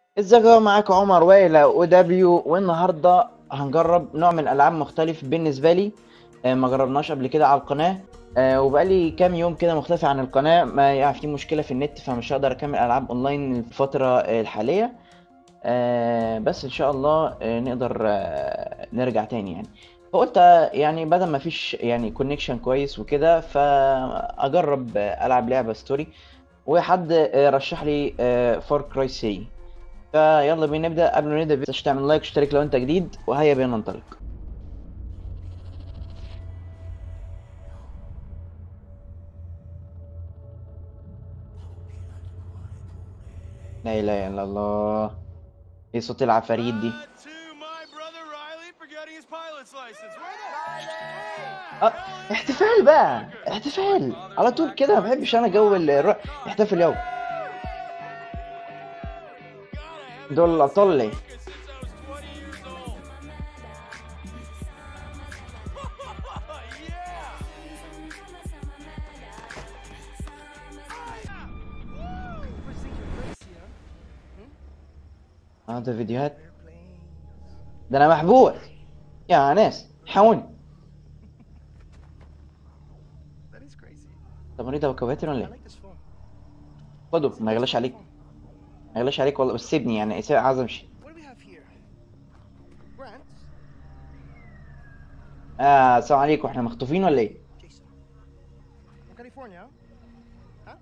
ازيكم يا جماعة؟ معاكم عمر وائل او دبليو والنهارده هنجرب نوع من الالعاب مختلف بالنسبه لي آه، ما جربناش قبل كده على القناه آه، وبقالي كام يوم كده مختفي عن القناه ما يعني في مشكله في النت فمش هقدر اكمل العاب اونلاين الفتره آه، الحاليه آه، بس ان شاء الله آه، نقدر آه، نرجع تاني يعني فقلت آه، يعني بدل ما فيش يعني كونكشن كويس وكده فاجرب آه، العب لعبه ستوري وحد آه، رشح لي فار كراي 3 فيلا بينا نبدأ قبل ما نبدأ بس تعمل لايك واشترك لو انت جديد وهيا بينا ننطلق لا اله الا الله ايه صوت العفاريت دي Uh, to my brother Riley for getting his pilot's license. Where the اه احتفال بقى احتفال على طول كده ما بحبش انا جو الر... احتفل يلا دول الابطال ليه since I was 20 years old. yeah. اه ده فيديوهات ده انا محبوس يا ناس حاوني That is crazy. طب مريضة وكباتر ولا I ايه like this phone. خده ما يغلاش عليك ما يغلاش عليك والله بس سيبني يعني سيب- عايز امشي What do we have here? Grant, اه السلام عليكم احنا مخطوفين ولا ايه Jason. From California, huh?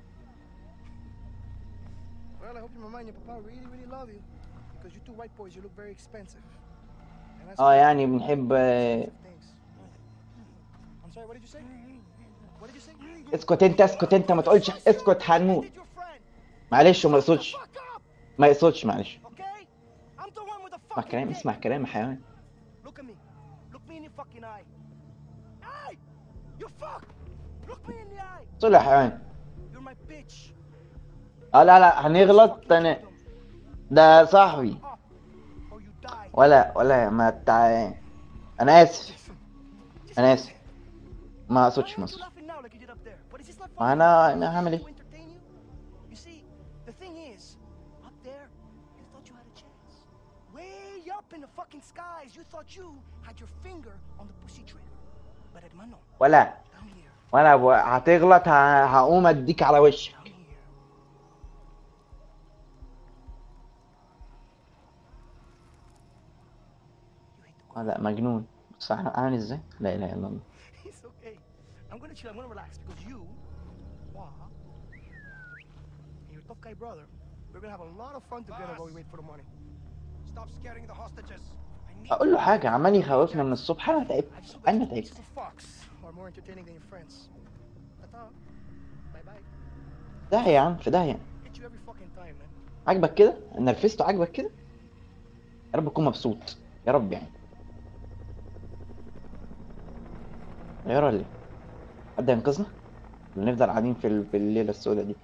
Well, I hope your mama and your papa really, really love you. Because you two white boys, you look very expensive. And that's اه why- يعني بنحب آه، Thanks. I'm sorry, what did you say? What did you say? اسكت انت اسكت انت ما تقولش اسكت هنموت Did your friend? معلش وما يقصدش Fuck up, ما يقصدش معلش okay? I'm the one with the اسمع fucking كلام dick. اسمع كلام يا حيوان Look at me. Look me in your fucking eye. Hey! You fuck! Look me in the eye. صل يا حيوان You're my bitch. اه لا لا هنغلط انا ده صاحبي Up or you die. ولا ولا ما تع... انا اسف انا اسف ما Why اقصدش ما aren't you اقصدش laughing now like you did up there? But is this not ما funny? انا انا هعمل To ايه entertain you? You see, the thing is, up there, you thought you had a chance. Way up in the fucking skies, you thought you had your finger on the pussy trigger. But hermano, ولا down here, ولا ب- هتغلط ه- هقوم اديك على وشك down here. You hate the اه لا مجنون صح عامل ازاي لا اله الا الله It's okay. I'm gonna chill. I'm gonna relax because you, Wah, and your tough guy brother, we're gonna have a lot of fun together while we wait for the money. Stop scaring the hostages. I need اقول له حاجه عمال يخوفنا من الصبح انا تعبت I just hope انا that تعبت pieces of fox are more entertaining than your friends. That's all. Bye bye. داهيه يا عم في داهيه Hit you every fucking time, man. عاجبك كده نرفزته عاجبك كده يا رب تكون مبسوط يا رب يعني يا ولا ايه حد ينقذنا ولا نفضل قاعدين في ال- في الليله السوداء دي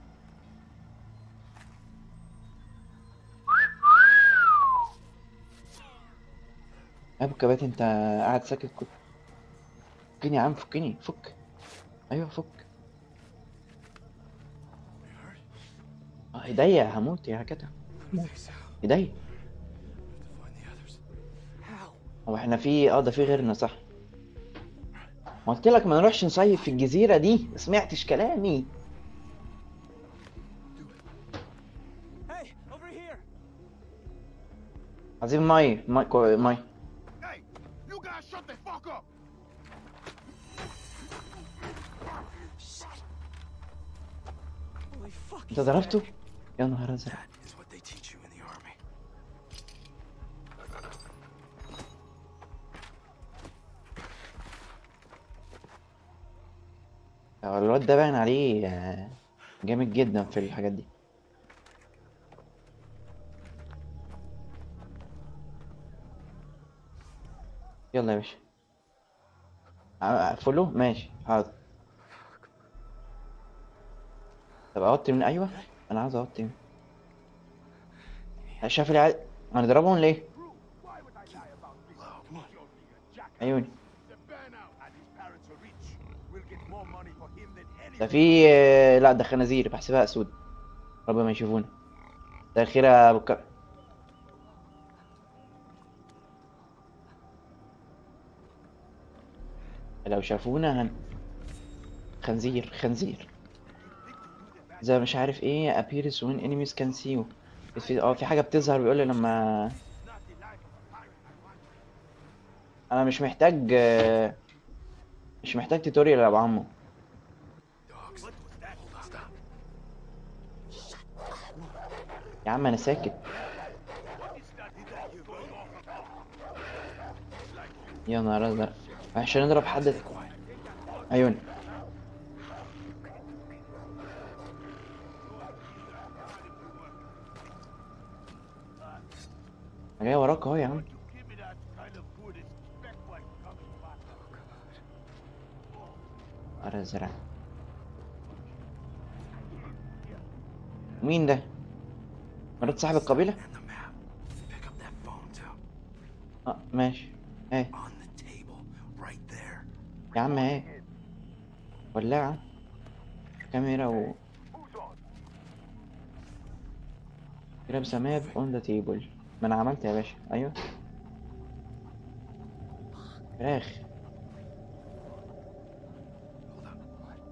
يا ابو كبات انت قاعد ساكت كده فكني يا عم فكني فك ايوه فك اه ايديا هموت يا كده ايديا Find the others. How? هو احنا في اه ده في غيرنا صح ما قلت لك ما نروحش نصيف في الجزيرة دي ما سمعتش كلامي Hey, over here. عايزين مي مي كو- مي Hey, you guys shut the fuck up. Holy fuck. انت ضربته يا نهار ازرق Is what they teach you in the army. هو الواد ده باين عليه آه، جامد جدا في الحاجات دي يلا يا باشا ع- فولو ماشي حاضر طب اوطي من ايوه انا عاوز اوطي من شاف العيال هنضربهم ليه عيوني The ban out and his parents are rich. We'll get more money for him than any. ده في آه، لا ده خنازير بحسبها اسود ربنا ما يشوفونا ده الخير يا ابو الك- لو شافونا هن خنزير خنزير زي مش عارف ايه appears when enemies can see you في اه في حاجة بتظهر بيقول لي لما انا مش محتاج آه، مش محتاج توتوريال يا ابو عمو Dogs. Hold on, stop. يا عم انا ساكت يا نهار ازرق عشان نضرب حد عيوني أنا جاي وراك اهو يا عم Give me that kind of food. Expect like coming back. نهار ازرق مين ده؟ مرات صاحب القبيلة؟ And the map. Pick up that phone too. اه ماشي ايه On the table, right there. يا عم ايه ولاعة كاميرا و grab the map on the table ما انا عملت يا باشا ايوه فراخ Hold up.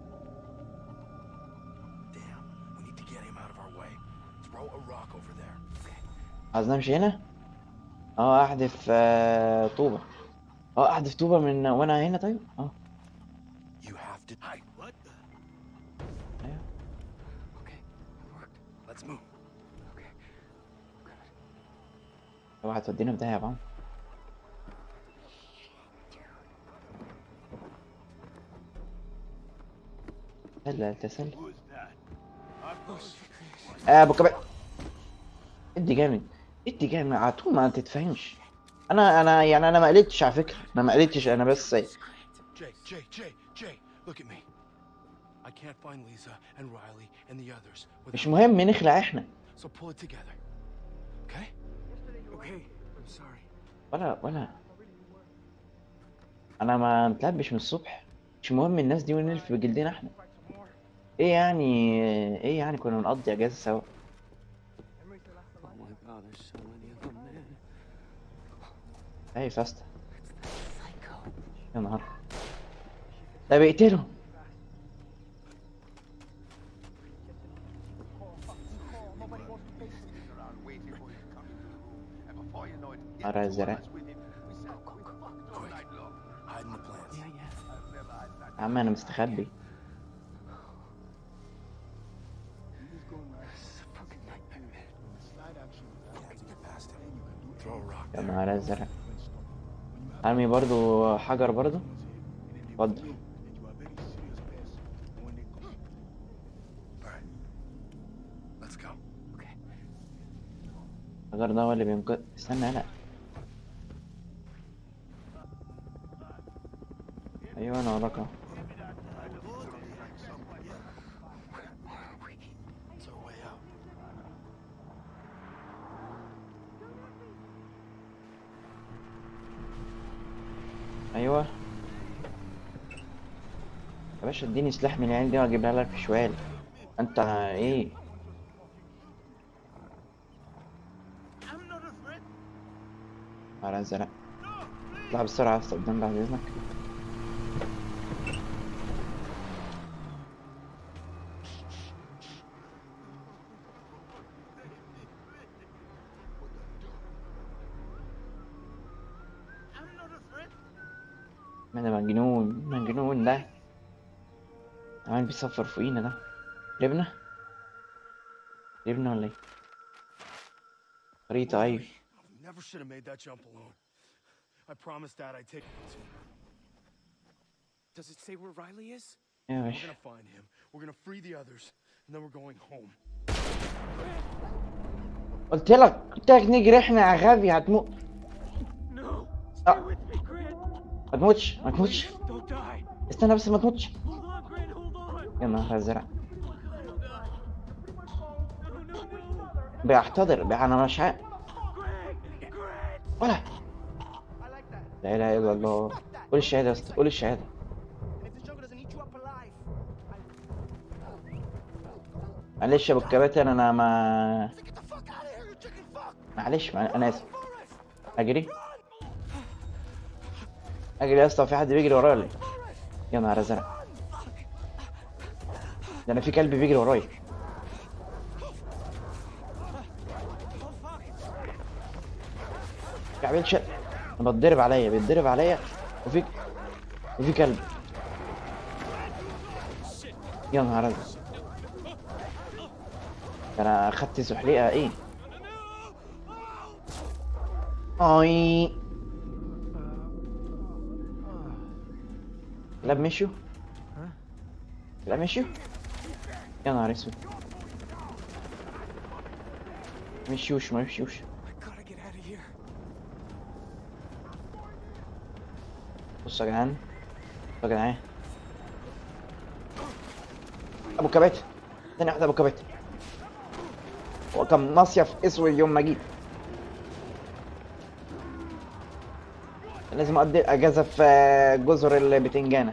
Damn, we need to get him out of our way. Throw a rock over there. عايز نمشي هنا اه احذف آه، طوبة اه احذف طوبة من وانا هنا طيب اه You have to. Hi. What the? ايوه Okay, it worked. Let's move. Okay. Good. اوعى تودينا في داهية يا عم هلا تسلل Who's that? I'm آه ابو كبير ادي جامد ادي جامد على طول ما تتفهمش انا انا يعني انا ما قلتش على فكره انا ما قلتش انا بس Jay, Jay, Jay, Jay, look at me. I can't find Lisa and Riley and the others. without- مش مهم نخلع احنا So pull it together. Okay? Okay. I'm sorry. ولا ولا انا ما متلبش من الصبح مش مهم الناس دي ونلف بجلدنا احنا ايه يعني ايه يعني كنا نقضي اجازه سوا Oh my god, there's so many of them, man. ايه فاستا يا نهار ده بيقتله around waiting for you to come into the room. And before you know it, All right, two of Zara. us with him. We sat we talked all night long. Hide in the plants. I've never had that. يا عم انا مستخبي It's a fucking nightmare, man. We have to get past him. Throw a rock يا there. نهار ازرق ارمي برضو حجر برضو اتفضل Alright. Let's go. Okay. الحجر ده هو اللي بينقذ استنى لا ايوه انا وراك اهو It's our way out. ايوه يا باشا اديني سلاح من العين دي واجيبها لك في شوال انت ايه I'm not a threat. على ازرق اطلع بسرعة يا اسطى قدام بعد اذنك I'm not a threat. ما ده مجنون مجنون ده عمال بيصفر فوقينا ده لبنة لبنة ولا ايه خريطة ايوه Never should have made that jump alone. I promised Dad I'd take Does it say where Riley is? يا We're باشا gonna find him. We're gonna free the others, and then we're going home. قلت لك قلت لك نجري احنا يا غبي هتموت No. Ah. Stay with me, Grant. ما تموتش ما تموتش Don't die. استنى بس ما تموتش Hold on, Grant. Hold on. يا نهار ازرق No, no, no. بيعتذر بي- انا مش عارف Grant. Grant. ولا I like that. لا اله الا الله قول الشهادة يا اسطى قول الشهادة And if the jungle doesn't eat you up alive, معلش يا ابو الكباتن انا ما get the fuck معلش مع... انا اسف اجري اجري يا اسطى في حد بيجري ورايا ولا إيه؟ يا نهار ازرق ده انا في كلب بيجري ورايا كعبين شق انا بتضرب عليا بيتضرب عليا وفي وفي كلب يا نهار ازرق ده انا اخدت زحليقه ايه اي كلاب مشوا كلاب مشوا يا نهار اسود مشيوش ما مشيوش I gotta get out of here. بصوا يا جدعان بصوا يا جدعان ابو كبات ثاني واحده ابو كبات هو كان مصيف اسود يوم ما جيت لازم اقضي اجازه في آه، جزر البتنجانه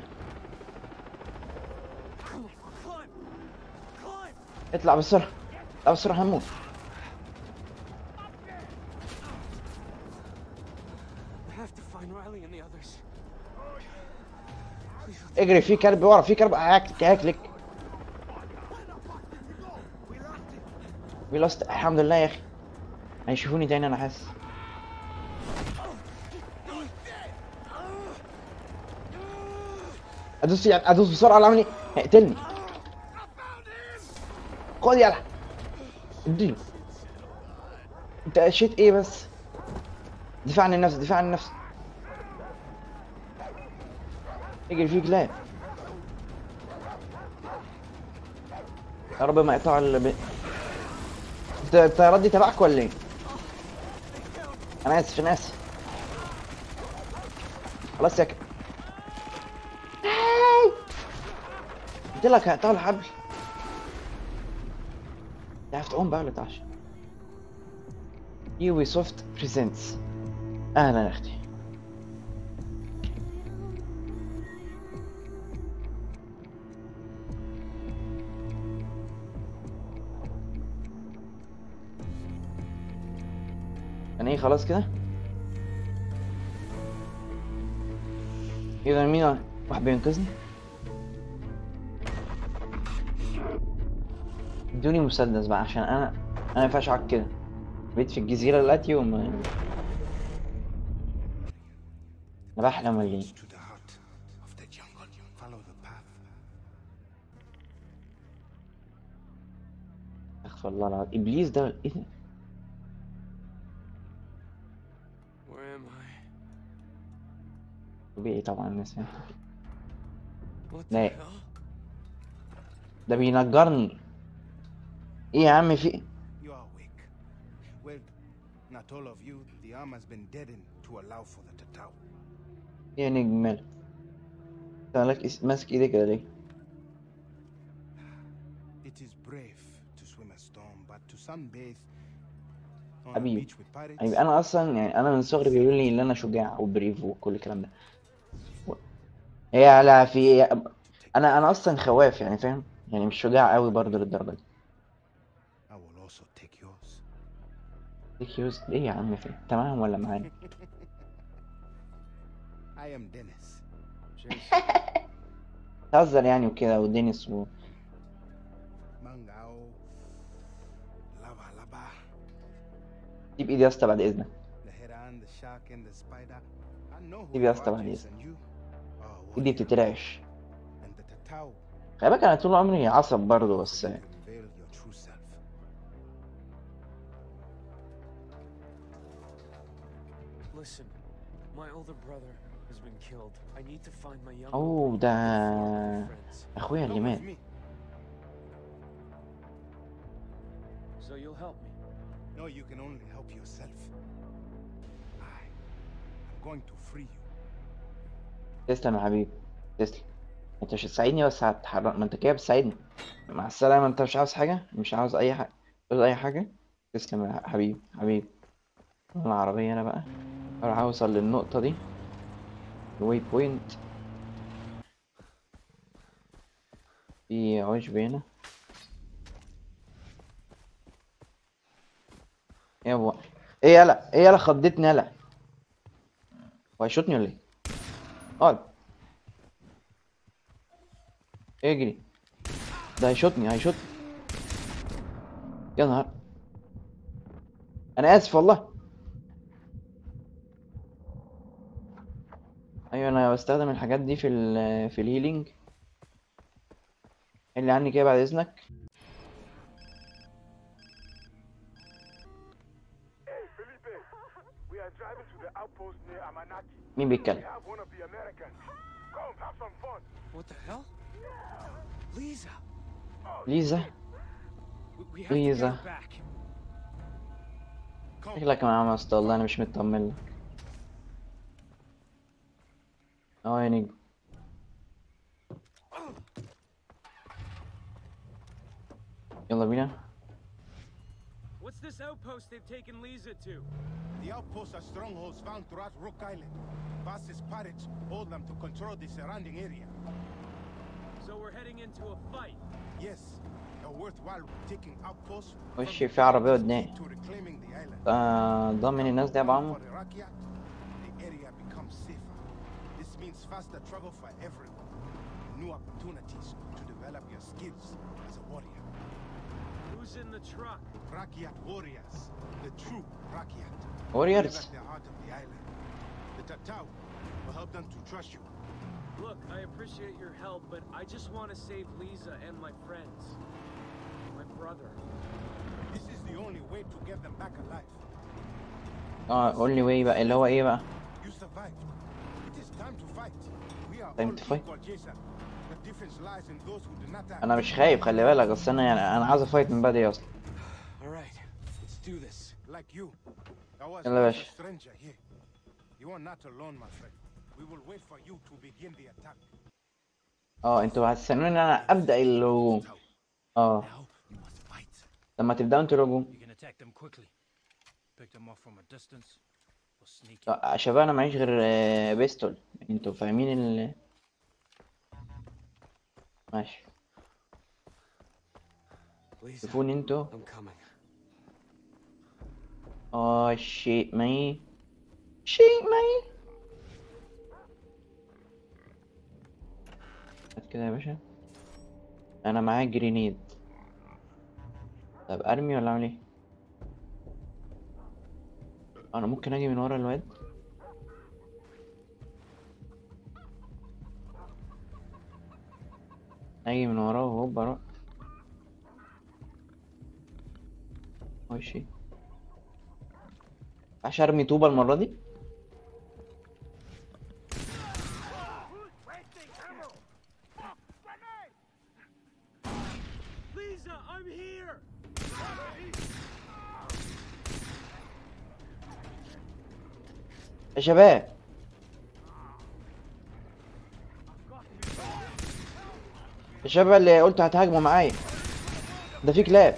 Climb! Climb! اطلع بسرعه اطلع بسرعه هنموت I have to find Riley and the others. Please, اجري في كلب ورا في كلب هاكلك هاكلك وي لاست الحمد لله يا اخي هيشوفوني تاني انا حاسس ادوس يعني ادوس بسرعه ولا عملي هيقتلني خد يلا اديله انت قشيت ايه بس دفاع عن النفس دفاع عن النفس يجري فيه كلاب يا رب ما يقطع ال انت الطيارات دي تبعك ولا ايه؟ انا اسف انا اسف خلاص يا ك... هاي! قلت لك هقطع الحبل تعرف تقوم بقى ولا تعرفش؟ يوبي سوفت بريزنتس اهلا يا اختي يعني ايه خلاص كده اذا مين واحد بينقذني ادوني مسدس بقى عشان انا انا ما ينفعش اقعد كده بيت في الجزيره دلوقتي وما انا بحلم ولا ايه to the heart of the jungle. Follow the path. استغفر الله العظيم ابليس ده ايه ده where am I? طبيعي طبعا الناس يعني. What the لا. hell? ده بينجرني ايه يا عم في You are awake. Well, not all of you. The arm has been deadened to allow for the Tatau. ايه يا نجم مالك انت مالك اس- ماسك ايدك كده ليه It is brave to swim a storm, but to sunbathe on a حبيبي. beach with pirates. يعني انا اصلا يعني انا من صغري بيقولوا لي ان انا شجاع وبريف وكل الكلام ده و- هي لا في انا انا اصلا خواف يعني فاهم يعني مش شجاع قوي برضه للدرجه دي I will also take yours. ليك يوز ايه يا عم في انت معاهم ولا معانا I am Dennis. تهزر يعني وكده ودينيس و... Mangao. Lava lava. سيب ايدي يا اسطى بعد اذنك The heron, the shark, and the spider. I know who Maybe you that's the are, one, yes. Jason. You are ايدي warrior. بتترعش And the Tatau خلي بالك انا طول عمري عصب برضه بس will reveal your true self. Listen, my older brother has been killed. I need to find my younger اوه brother ده before my friends. اخويا اللي Come مات with me. So you'll help me. No, you can only help yourself. I am going to free you. تسلم يا حبيبي تسلم انت مش هتساعدني بس هتحرك ما انت كده بتساعدني مع السلامة انت مش عاوز حاجة مش عاوز اي حاجة عاوز اي حاجة تسلم يا حبيبي حبيبي العربية انا بقى اروح اوصل للنقطة دي الواي بوينت في عشب هنا يابا ايه يلا ايه يلا خضتني يلا هو هيشوطني ولا ايه اقعد اجري ده هيشوطني هيشوطني يا نهار انا اسف والله ايوه انا بستخدم الحاجات دي في ال في الهيلينج اللي عني كده بعد اذنك Felipe, we are driving to the outpost near Amanaki. مين We بيتكلم have one of the Americans. Come, have some fun. What the hell? Lisa. ليزا We, we have to get Lisa. her back. شكلك يا عم اسطى والله انا مش مطمن لك اه يا نجم يلا بينا What's this outpost they've taken Lisa to? The outposts are strongholds found throughout Rook Island. Fastest pirates hold them to control the surrounding area. So we're heading into a fight. Yes, a worthwhile taking outposts وش from في عربية the قدامي to reclaiming the island. آه ضامن الناس دي يا ابو عمو For Iraqiat, the area becomes safer. This means faster travel for everyone. New opportunities to develop your skills as a warrior. Who's in the truck? Rakiat warriors, the true Rakiat. Warriors. Live at the heart of the island. The Tatau will help them to trust you. Look, I appreciate your help, but I just want to save Lisa and my friends. My brother. This is the only way to get them back alive. اه قول لي وايه بقى اللي هو ايه بقى You survived. It is time to fight. We are Time all to fight? equal, Jason. The difference lies in those who do not have. انا مش خايف خلي بالك بس انا يعني انا عايز افايت من بدري اصلا All right, let's do this. Like you. I was يلا يا not a باشا. stranger here. You are not alone, my friend. We will wait for you to begin the attack. اه انتوا هتستنوني ان انا ابدا الهجوم اه Now you must fight. لما تبداوا انتوا الهجوم You can attack them quickly. Pick them off from a distance or sneak in. لا، شباب انا معيش غير آه، بيستول انتوا فاهمين ال ماشي Lisa, شوفوني انتوا I'm coming. اه شيء ماي شيء ماي هات كده يا باشا انا معايا جرينيد طب ارمي ولا اعمل ايه انا ممكن اجي من ورا الواد اجي من وراه وهوب اروح ماشي عشان ارمي طوبة المرة دي Lisa, I'm here! يا شباب يا شباب اللي قلت هتهاجموا معايا ده في كلاب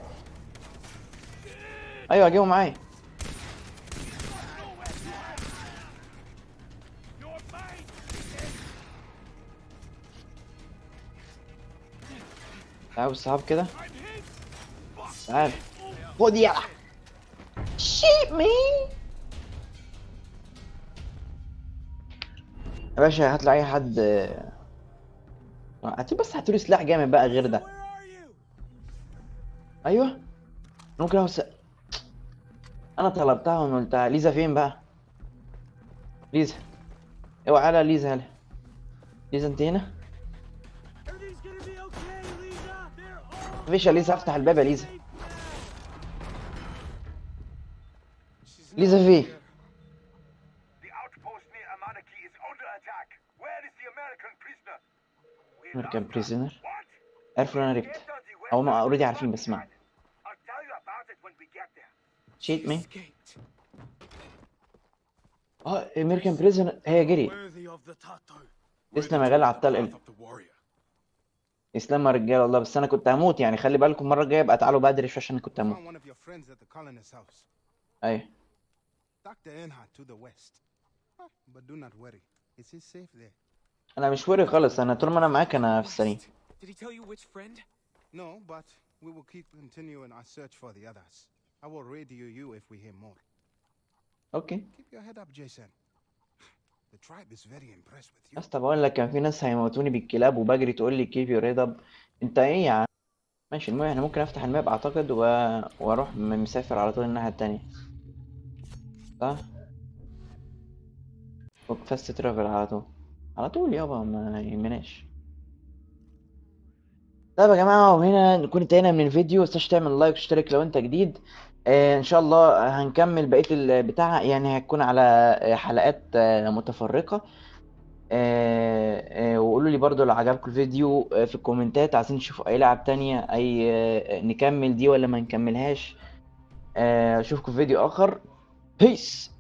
ايوه هجيبوا معايا تعالوا بالصحاب كده تعال خد يلا شيب مي يا باشا هات لي اي حد هاتي بس هاتولي سلاح جامد بقى غير ده Where are you? ايوه ممكن اوسع انا طلبتها وقلتها ليزا فين بقى ليزا اوعى على ليزا هلا ليزا انت هنا Everything's gonna be okay, Lisa! They're all مفيش يا ليزا افتح الباب يا ليزا safe. She's ليزا not فين here. The outpost near Amanaki is under attack. Where is the American prisoner? We امريكان lost her. بريزنر What? عرفوا ان انا ربت Get on the او ما western اوريدي front عارفين بس ما line. I'll tell you about it when we get there. شيت مي Escaped. اه امريكان بريزنر هي جري Worthy of the tattoo. تسلم يا غالي على الطلق of the warrior. يسلم يا رجاله والله بس انا كنت هموت يعني خلي بالكم المره الجايه يبقى تعالوا بدري شويه عشان كنت هموت Found one of your friends at the colonist's house. ايوه Dr. Earnhardt to the west. Huh, But do not worry. Is he safe there? انا مش وري خالص انا طول ما انا معاك انا في السليم Did he tell you which friend? No, but we will keep continuing our search for the others. I will radio you if we hear more. اوكي Keep your head up, Jason. The tribe is very impressed with you. يا اسطى بقول لك كان في ناس هيموتوني بالكلاب وبجري تقول لي كيف يور هيد اب انت ايه يا عم ماشي المهم احنا ممكن افتح الماب اعتقد و... واروح م- مسافر على طول الناحية التانية صح فاست ترافل على طول على طول يابا ما يهمناش طيب يا جماعة وهنا نكون انتهينا من الفيديو متنساش تعمل لايك وتشترك لو انت جديد آه ان شاء الله هنكمل بقية البتاع يعني هتكون على آه، حلقات آه، متفرقة آه، آه، وقولوا لي برضو لو عجبكم الفيديو آه، في الكومنتات عايزين تشوفوا اي لعب تانية اي آه، نكمل دي ولا ما نكملهاش آه، اشوفكم في فيديو اخر بيس